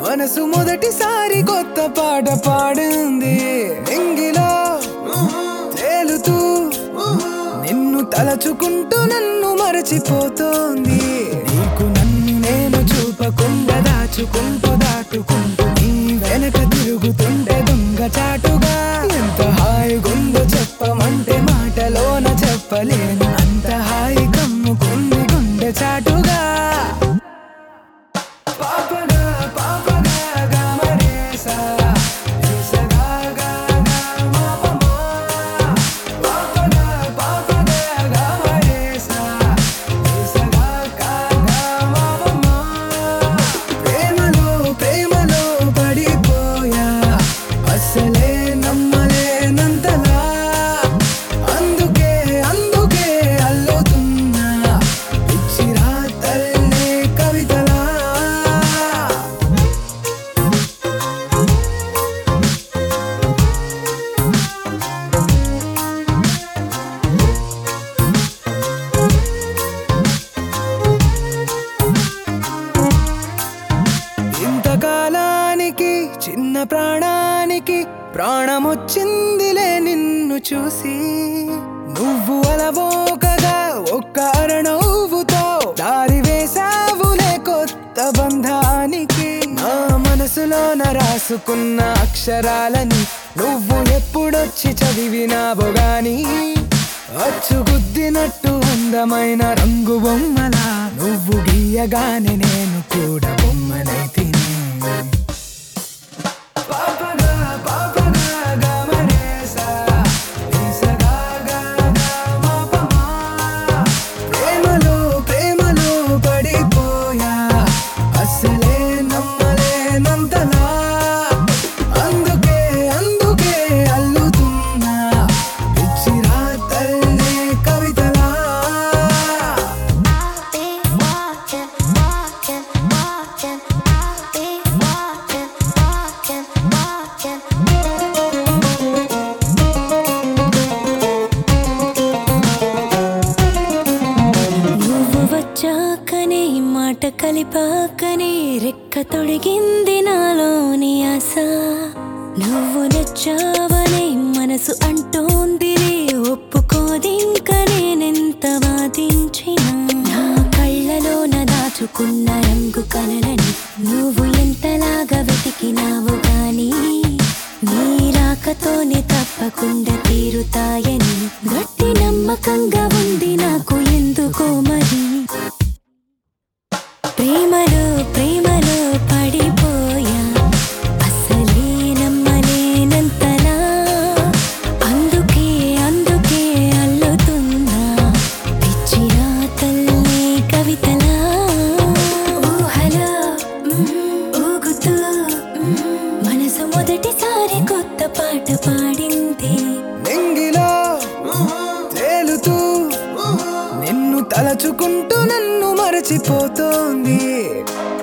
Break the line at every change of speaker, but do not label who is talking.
మనసు మొదటిసారి కొత్త పాట పాడింది ఎంగిలో తేలుతూ నిన్ను తలచుకుంటూ నన్ను మరచిపోతోంది నీకు నన్ను నేను చూపకుండా దాచుకుంటూ దాటుకుంటూ నీ వెనక తిరుగుతుంటే దొంగ చాటుగా ఎంత హాయిగుందో చెప్పమంటే మాటలోన చెప్పలేను అంత హాయి కమ్ముకుంది గుండె చాటుగా పాపగా పాపగా గమరేసా ఇసగా గా గా మాపమా పాపగా పాపగా గమరేసా ఇసగా గా గా మాపమా ప్రేమలో ప్రేమలో పడిపోయా అసలే నమ్మలేనంతలా అందుకే అందుకే అల్లుతున్నా ఇచ్చిరా తల్లే కవితలా ఇంతకాలానికి చిన్న ప్రాణానికి ప్రాణమొచ్చిందిలే నిన్ను చూసి నువ్వు అలవోకగా ఒక్క అరణవుతో దారి వేసావులే కొత్త బంధానికి నా మనసులోన రాసుకున్న అక్షరాలని నువ్వు ఎప్పుడొచ్చి చదివినావో గాని అచ్చుగుద్దినట్టు అందమైన రంగు బొమ్మలా నువ్వు గీయగానే నేను కూడా బొమ్మనైతిని పాపగా పాపగా గమరేసా ఇసగా గా గా మాపమా ప్రేమలో ప్రేమలో పడిపోయా అసలే నమ్మలేనంతలా అందుకే అందుకే అల్లుతున్నా పిచ్చిరా తల్లే కవితలా
I'll be watching, watching, watching. I'll be watching, watching, watching. నువ్వు వచ్చాకనే మాట కలిపాకనే రెక్క తొడిగింది నాలోని ఆశ నువ్వు నచ్చావనే మనసు అంటోందిలే ఒప్పుకోదింక నేనెంత వాదించినా నా కళ్ళలోన దాచుకున్న రంగు కలలని నువ్వు ఎంతలాగా వెతికినావు గాని నీ రాకతోనే తప్పకుండా తీరుతాయని గట్టి నమ్మకంగా ఉంది నాకు ఎందుకో మరి ప్రేమలో ప్రేమలో పడిపోయా అసలే నమ్మలేనంతలా అందుకే అందుకే అల్లుతున్నా పిచ్చిరా తల్లి కవితలా ఊహలో మ్మ్, ఊగుతూ మ్మ్, మనసు మొదటిసారి కొత్త పాట పాడింది
నింగిలో తేలుతూ నిన్ను తలచుకుంటూ నన్ను మరచిపోతోంది